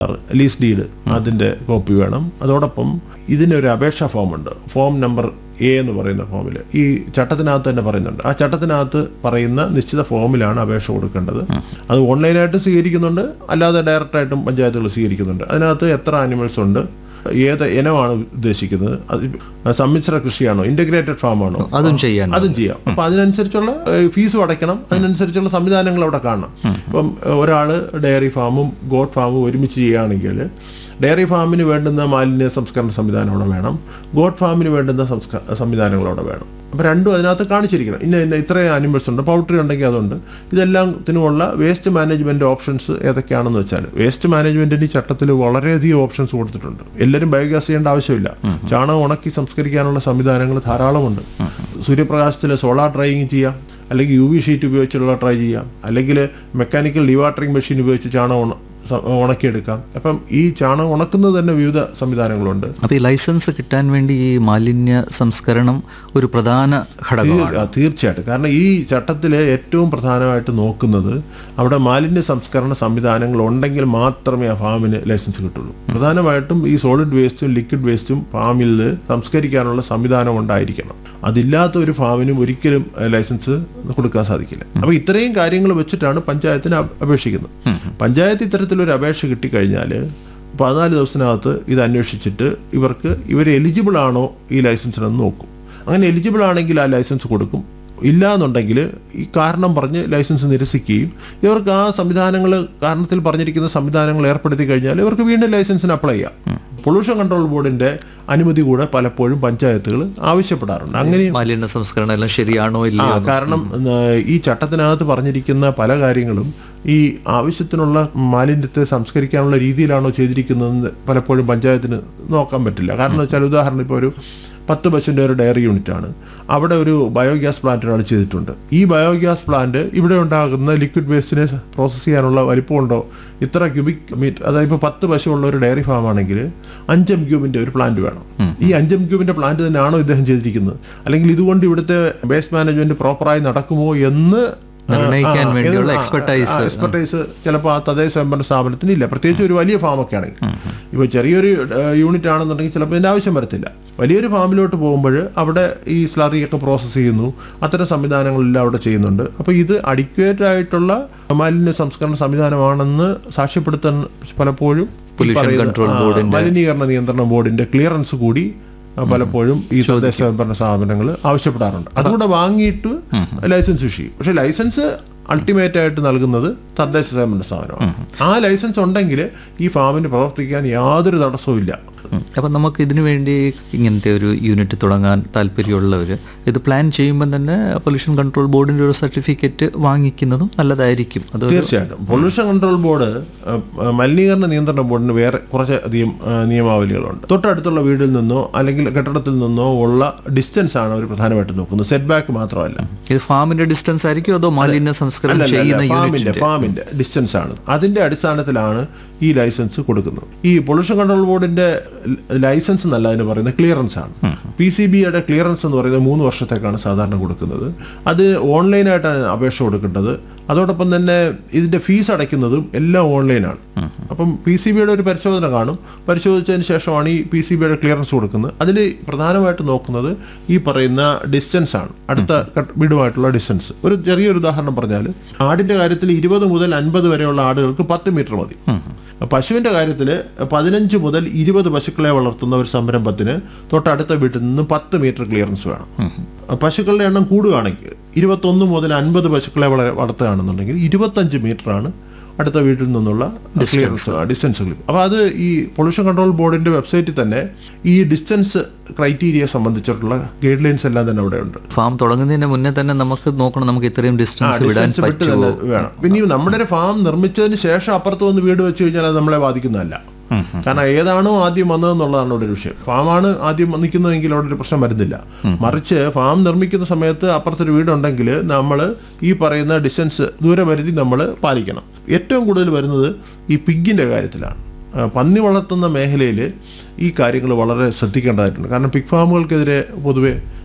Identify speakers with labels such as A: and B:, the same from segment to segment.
A: Lease deed അതിന്റെ copy വേണം അതോടൊപ്പം ഇതിനൊരു അപേക്ഷാ ഫോമുണ്ട് ഫോം നമ്പർ എ എന്ന് പറയുന്ന ഫോമിൽ ഈ ചട്ടത്തിനകത്ത് തന്നെ പറയുന്നുണ്ട് ആ ചട്ടത്തിനകത്ത് പറയുന്ന നിശ്ചിത ഫോമിലാണ് അപേക്ഷ കൊടുക്കേണ്ടത് അത് ഓൺലൈനായിട്ട് സ്വീകരിക്കുന്നുണ്ട് അല്ലാതെ ഡയറക്റ്റായിട്ടും പഞ്ചായത്തുകൾ സ്വീകരിക്കുന്നുണ്ട് അതിനകത്ത് എത്ര ആനിമൽസ് ഉണ്ട് ഏത് ഇനമാണ് ഉദ്ദേശിക്കുന്നത് അത് സമ്മിശ്ര കൃഷിയാണോ ഇന്റഗ്രേറ്റഡ് ഫാം ആണോ
B: അതും ചെയ്യാൻ
A: അതും ചെയ്യാം അപ്പൊ അതിനനുസരിച്ചുള്ള ഏഹ്, ഫീസും അടയ്ക്കണം അതിനനുസരിച്ചുള്ള സംവിധാനങ്ങൾ അവിടെ കാണണം ഇപ്പം ഏഹ്, ഒരാള് ഡയറി ഫാമും ഗോഡ് ഫാമും ഒരുമിച്ച് ചെയ്യുകയാണെങ്കിൽ ഡയറി ഫാമിന് വേണ്ടുന്ന മാലിന്യ സംസ്കരണ സംവിധാനം അവിടെ വേണം ഗോഡ് ഫാമിന് വേണ്ടുന്ന സംസ്ക സംവിധാനങ്ങൾ അവിടെ വേണം അപ്പൊ രണ്ടും അതിനകത്ത് കാണിച്ചിരിക്കണം ഇന്ന ഇന്ന ഇത്രയും ആനിമൽസ് ഉണ്ട് പൗൾട്രി ഉണ്ടെങ്കിൽ അതുണ്ട് ഇതെല്ലാത്തിനുമുള്ള വേസ്റ്റ് മാനേജ്മെന്റ് ഓപ്ഷൻസ് ഏതൊക്കെയാണെന്ന് വെച്ചാൽ വേസ്റ്റ് മാനേജ്മെന്റിന് ഈ ചട്ടത്തിൽ വളരെയധികം ഓപ്ഷൻസ് കൊടുത്തിട്ടുണ്ട് എല്ലാവരും ബയോഗ്യാസ് ചെയ്യേണ്ട ആവശ്യമില്ല ചാണകം ഉണക്കി സംസ്കരിക്കാനുള്ള സംവിധാനങ്ങൾ ധാരാളമുണ്ട് സൂര്യപ്രകാശത്തിൽ സോളാർ ഡ്രൈയിങ് ചെയ്യാം അല്ലെങ്കിൽ യു വി ഷീറ്റ് ഉപയോഗിച്ചുള്ള ട്രൈ ചെയ്യാം അല്ലെങ്കിൽ മെക്കാനിക്കൽ ഡിവാട്ടറിംഗ് മെഷീൻ ഉപയോഗിച്ച് ചാണകം ഉണ- സ- ഉണക്കിയെടുക്കാം അപ്പം ഈ ചാണകം ഉണക്കുന്നത് തന്നെ വിവിധ സംവിധാനങ്ങളുണ്ട്
B: അപ്പോൾ ഈ ലൈസൻസ് കിട്ടാൻ വേണ്ടി ഈ മാലിന്യ സംസ്കരണം ഒരു പ്രധാന ഘടകമാണ്
A: ആ, തീർച്ചയായിട്ടും കാരണം ഈ ചട്ടത്തിൽ ഏറ്റവും പ്രധാനമായിട്ട് നോക്കുന്നത് അവിടെ മാലിന്യ സംസ്കരണ സംവിധാനങ്ങൾ ഉണ്ടെങ്കിൽ മാത്രമേ ആ ഫാമിന് ലൈസൻസ് കിട്ടുള്ളൂ പ്രധാനമായിട്ടും ഈ സോളിഡ് വേസ്റ്റും ലിക്വിഡ് വേസ്റ്റും ഫാമിൽ സംസ്കരിക്കാനുള്ള സംവിധാനം ഉണ്ടായിരിക്കണം അതില്ലാത്ത ഒരു ഫാമിനും ഒരിക്കലും ഏഹ്, ലൈസൻസ് കൊടുക്കാൻ സാധിക്കില്ല അപ്പൊ ഇത്രയും കാര്യങ്ങൾ വെച്ചിട്ടാണ് പഞ്ചായത്തിന് അപ്- അപേക്ഷിക്കുന്നത് പഞ്ചായത്ത് ഇത്തരത്തിലൊരു അപേക്ഷ കിട്ടിക്കഴിഞ്ഞാൽ പതിനാല് ദിവസത്തിനകത്ത് ഇത് അന്വേഷിച്ചിട്ട് ഇവർക്ക് ഇവർ എലിജിബിൾ ആണോ ഈ ലൈസൻസിനെന്ന് നോക്കും അങ്ങനെ എലിജിബിൾ ആണെങ്കിൽ ആ ലൈസൻസ് കൊടുക്കും ഇല്ല എന്നുണ്ടെങ്കിൽ ഈ കാരണം പറഞ്ഞ് ലൈസൻസ് നിരസിക്കുകയും ഇവർക്ക് ആ സംവിധാനങ്ങൾ കാരണത്തിൽ പറഞ്ഞിരിക്കുന്ന സംവിധാനങ്ങൾ ഏർപ്പെടുത്തി കഴിഞ്ഞാൽ ഇവർക്ക് വീണ്ടും ലൈസൻസിന് അപ്ലൈ ചെയ്യാം പൊല്യൂഷൻ കൺട്രോൾ ബോർഡിന്റെ അനുമതി കൂടെ പലപ്പോഴും പഞ്ചായത്തുകൾ ആവശ്യപ്പെടാറുണ്ട് അങ്ങനെ
B: മാലിന്യ സംസ്കരണം എല്ലാം ശരിയാണോ
A: ആ
B: ഇല്ലയോ
A: കാരണം ആ, ഈ ചട്ടത്തിനകത്ത് പറഞ്ഞിരിക്കുന്ന പല കാര്യങ്ങളും ഈ ആവശ്യത്തിനുള്ള മാലിന്യത്തെ സംസ്കരിക്കാനുള്ള രീതിയിലാണോ ചെയ്തിരിക്കുന്നതെന്ന് പലപ്പോഴും പഞ്ചായത്തിന് നോക്കാൻ പറ്റില്ല കാരണം എന്ന് വെച്ചാൽ ഉദാഹരണം ഇപ്പോൾ ഒരു പത്ത് പശുവിൻ്റെ ഒരു ഡയറി യൂണിറ്റ് ആണ് അവിടെ ഒരു ബയോഗ്യാസ് പ്ലാന്റ് ഒരാൾ ചെയ്തിട്ടുണ്ട് ഈ ബയോഗ്യാസ് പ്ലാന്റ് ഇവിടെ ഉണ്ടാകുന്ന ലിക്വിഡ് വേസ്റ്റിനെ പ്രോസസ്സ് ചെയ്യാനുള്ള വലിപ്പമുണ്ടോ ഇത്ര ക്യൂബിക് മീറ്റർ അതായത് ഇപ്പോൾ പത്ത് പശുവുള്ള ഒരു ഡയറി ഫാം ആണെങ്കിൽ അഞ്ച് എം ക്യൂബിന്റെ ഒരു പ്ലാന്റ് വേണം ഈ അഞ്ച് എം ക്യൂബിന്റെ പ്ലാന്റ് തന്നെയാണോ ഇദ്ദേഹം ചെയ്തിരിക്കുന്നത് അല്ലെങ്കിൽ ഇതുകൊണ്ട് ഇവിടുത്തെ വേസ്റ്റ് മാനേജ്മെന്റ് പ്രോപ്പറായി നടക്കുമോ എന്ന്
B: നിർണ്ണയിക്കാൻ
A: ആ,
B: വേണ്ടിയുള്ള
A: ആ,
B: expertise.
A: ആ, expertise ചിലപ്പോൾ ആ തദ്ദേശ സ്വയംഭരണ സ്ഥാപനത്തിന് ഇല്ല പ്രത്യേകിച്ച് ഒരു വലിയ ഫാമൊക്കെ ആണെങ്കിൽ ഇപ്പോൾ ചെറിയൊരു യൂണിറ്റ് ആണെന്നുണ്ടെങ്കിൽ ചിലപ്പോൾ ഇതിന്റെ ആവശ്യം വരത്തില്ല വലിയൊരു ഫാമിലോട്ട് പോകുമ്പോൾ അവിടെ ഈ സ്ലറിയൊക്കെ പ്രോസസ്സ് ചെയ്യുന്നു അത്തരം സംവിധാനങ്ങളെല്ലാം അവിടെ ചെയ്യുന്നുണ്ട് അപ്പോൾ ഇത് അഡിക്വേറ്റ് ആയിട്ടുള്ള മാലിന്യ സംസ്കരണ സംവിധാനമാണെന്ന് സാക്ഷ്യപ്പെടുത്താൻ പലപ്പോഴും ഈ
B: Pollution
A: പറയുന്ന,
B: Control
A: ആ,
B: Board ന്റെ-
A: മലിനീകരണ നിയന്ത്രണ ബോർഡിന്റെ ക്ലിയറൻസ് കൂടി ആ, പലപ്പോഴും ഈ തദ്ദേശ സ്വയംഭരണ സ്ഥാപനങ്ങൾ ആവശ്യപ്പെടാറുണ്ട് അതുകൂടെ വാങ്ങിയിട്ട് ലൈസൻസ് ഇഷ്യൂ ചെയ്യും പക്ഷെ ലൈസൻസ് അൾട്ടിമേറ്റ് ആയിട്ട് നൽകുന്നത് തദ്ദേശ സ്വയംഭരണ സ്ഥാപനമാണ് ആ ലൈസൻസ് ഉണ്ടെങ്കിൽ ഈ ഫാമിന് പ്രവർത്തിക്കാൻ യാതൊരു തടസ്സവും ഇല്ല
B: അപ്പം നമുക്ക് ഇതിനു വേണ്ടി ഇങ്ങനത്തെ ഒരു യൂണിറ്റ് തുടങ്ങാൻ താല്പര്യമുള്ളവർ ഇത് പ്ലാൻ ചെയ്യുമ്പോൾ തന്നെ പൊല്യൂഷൻ കൺട്രോൾ ബോർഡിൻ്റെ ഒരു സർട്ടിഫിക്കറ്റ് വാങ്ങിക്കുന്നതും നല്ലതായിരിക്കും അത്
A: തീർച്ചയായിട്ടും പൊല്യൂഷൻ കൺട്രോൾ ബോർഡ് ആ, ആ, മലിനീകരണ നിയന്ത്രണ ബോർഡിന് വേറെ കുറച്ച് അധികം ആ, നിയമാവലികളുണ്ട് തൊട്ടടുത്തുള്ള വീടിൽ നിന്നോ അല്ലെങ്കിൽ കെട്ടിടത്തിൽ നിന്നോ ഉള്ള ഡിസ്റ്റൻസ് ആണ് അവർ പ്രധാനമായിട്ടും നോക്കുന്നത് സെറ്റ് ബാക്ക് മാത്രമല്ല
B: ഇത് ഫാമിന്റെ ഡിസ്റ്റൻസ് ആയിരിക്കും അതോ മാലിന്യ സംസ്കരണം ചെയ്യുന്ന
A: ഫാമിന്റെ
B: യൂണിറ്റിന്റെ
A: ഫാമിന്റെ ഡിസ്റ്റൻസ് ആണ് അതിന്റെ അടിസ്ഥാനത്തിലാണ് ഈ ലൈസൻസ് കൊടുക്കുന്നത് ഈ പൊല്യൂഷൻ കൺട്രോൾ ബോർഡിന്റെ ലൈസൻസ് എന്നല്ല അതിന് പറയുന്നത് ക്ലിയറൻസ് ആണ് പി സി ബിയുടെ ക്ലിയറൻസ് എന്ന് പറയുന്നത് മൂന്ന് വർഷത്തേക്കാണ് സാധാരണ കൊടുക്കുന്നത് അത് ഓൺലൈനായിട്ടാണ് അപേക്ഷ കൊടുക്കേണ്ടത് അതോടൊപ്പം തന്നെ ഇതിന്റെ ഫീസ് അടയ്ക്കുന്നതും എല്ലാം ഓൺലൈനാണ് അപ്പം പി സി ബിയുടെ ഒരു പരിശോധന കാണും പരിശോധിച്ചതിന് ശേഷമാണ് ഈ പി സി ബിയുടെ ക്ലിയറൻസ് കൊടുക്കുന്നത് അതിൽ പ്രധാനമായിട്ട് നോക്കുന്നത് ഈ പറയുന്ന ഡിസ്റ്റൻസ് ആണ് അടുത്ത കട്ട് വീടുമായിട്ടുള്ള ഡിസ്റ്റൻസ് ഒരു ചെറിയൊരു ഉദാഹരണം പറഞ്ഞാൽ ആടിന്റെ കാര്യത്തിൽ ഇരുപത് മുതൽ അൻപത് വരെയുള്ള ആടുകൾക്ക് പത്ത് മീറ്റർ മതി പശുവിന്റെ കാര്യത്തിൽ പതിനഞ്ച് മുതൽ ഇരുപത് പശുക്കളെ വളർത്തുന്ന ഒരു സംരംഭത്തിന് തൊട്ടടുത്ത വീട്ടിൽ നിന്ന് പത്ത് മീറ്റർ ക്ലിയറൻസ് വേണം പശുക്കളുടെ എണ്ണം കൂടുകയാണെങ്കിൽ ഇരുപത്തൊന്ന് മുതൽ അൻപത് പശുക്കളെ വള- വളർത്തുകയാണെന്നുണ്ടെങ്കിൽ ഇരുപത്തഞ്ച് മീറ്റർ ആണ് അടുത്ത വീട്ടിൽ നിന്നുള്ള ക്ലിയറൻസ് ഡിസ്റ്റൻസ് അപ്പൊ അത് ഈ പൊല്യൂഷൻ കൺട്രോൾ ബോർഡിന്റെ വെബ്സൈറ്റിൽ തന്നെ ഈ ഡിസ്റ്റൻസ് ക്രൈറ്റീരിയ സംബന്ധിച്ചിട്ടുള്ള ഗൈഡ് ലൈൻസ് എല്ലാം തന്നെ അവിടെ ഉണ്ട്
B: ഫാം തുടങ്ങുന്നതിന് മുന്നേ തന്നെ നമുക്ക് നോക്കണം നമുക്ക് ഇത്രയും ഡിസ്റ്റൻസ് വിടാൻ
A: ഡിസ്റ്റൻസ് വിട്ട്
B: പറ്റുമോ
A: തന്നെ വേണം പിന്നെ ഈ നമ്മുടെ ഒരു ഫാം നിർമ്മിച്ചതിന് ശേഷം അപ്പുറത്ത് വന്ന് വീട് വെച്ച് കഴിഞ്ഞാൽ അത് നമ്മളെ ബാധിക്കുന്നതല്ല കാരണം ഏതാണോ ആദ്യം വന്നതെന്നുള്ളതാണ് ഇവിടെ ഒരു വിഷയം ഫാമാണ് ആദ്യം നിൽക്കുന്നതെങ്കിൽ അവിടെ ഒരു പ്രശ്നം വരുന്നില്ല മറിച്ച് ഫാം നിർമ്മിക്കുന്ന സമയത്ത് അപ്പുറത്തൊരു വീടുണ്ടെങ്കിൽ നമ്മൾ ഈ പറയുന്ന ഡിസ്റ്റൻസ് ദൂരപരിധി നമ്മൾ പാലിക്കണം ഏറ്റവും കൂടുതൽ വരുന്നത് ഈ പിഗിന്റെ കാര്യത്തിലാണ് ആ, പന്നി വളർത്തുന്ന മേഖലയിൽ ഈ കാര്യങ്ങൾ വളരെ ശ്രദ്ധിക്കേണ്ടതായിട്ടുണ്ട് കാരണം പിഗ് ഫാമുകൾക്കെതിരെ പൊതുവെ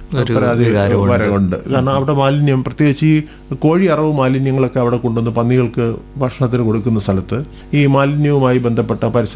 B: ഒരു
A: പരാതി
B: വികാരമുണ്ട്.
A: വരവുണ്ട് കാരണം അവിടെ മാലിന്യം പ്രത്യേകിച്ച് ഈ കോഴി അറവ് മാലിന്യങ്ങളൊക്കെ അവിടെ കൊണ്ടുവന്ന് പന്നികൾക്ക് ഭക്ഷണത്തിന് കൊടുക്കുന്ന സ്ഥലത്ത് ഈ മാലിന്യവുമായി ബന്ധപ്പെട്ട പരിസര